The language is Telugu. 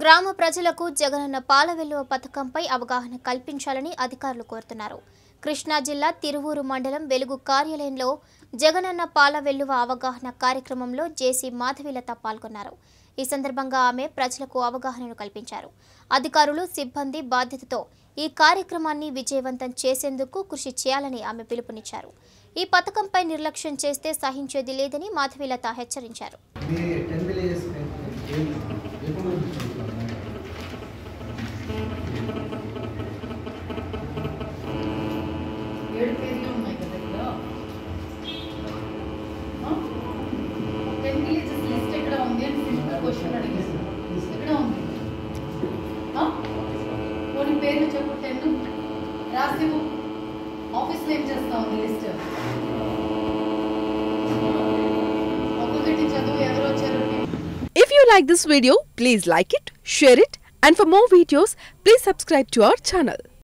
గ్రామ ప్రజలకు జగనన్న పాల వెల్లువ పథకంపై అవగాహన కల్పించాలని అధికారులు కోరుతున్నారు కృష్ణా జిల్లా తిరువూరు మండలం వెలుగు కార్యాలయంలో జగనన్న పాల వెల్లువ అవగాహన కార్యక్రమంలో జేసీ మాధవిలత పాల్గొన్నారు ఈ సందర్భంగా ఆమె ప్రజలకు అవగాహనను కల్పించారు అధికారులు సిబ్బంది బాధ్యతతో ఈ కార్యక్రమాన్ని విజయవంతం చేసేందుకు కృషి చేయాలని ఆమె పిలుపునిచ్చారు ఈ పథకంపై నిర్లక్ష్యం చేస్తే సహించేది లేదని మాధవిలత హెచ్చరించారు ఇది టెన్ విలేజెస్ ఎప్పుడు ఏడు పేర్లు ఉన్నాయి కదా ఇక్కడ టెన్ విలేజెస్ లిస్ట్ ఎక్కడ ఉంది అని సింపుల్ క్వశ్చన్ అడిగేసి ఎక్కడ ఉంది ఆ? కొన్ని పేర్లు చెప్పు టెన్ రాసివు ఆఫీస్లో ఏం చేస్తా ఉంది లిస్ట్ ఒక్కొక్కటి చదువు ఎవరు వచ్చారు If you like this video, please like it, share it, and for more videos, please subscribe to our channel.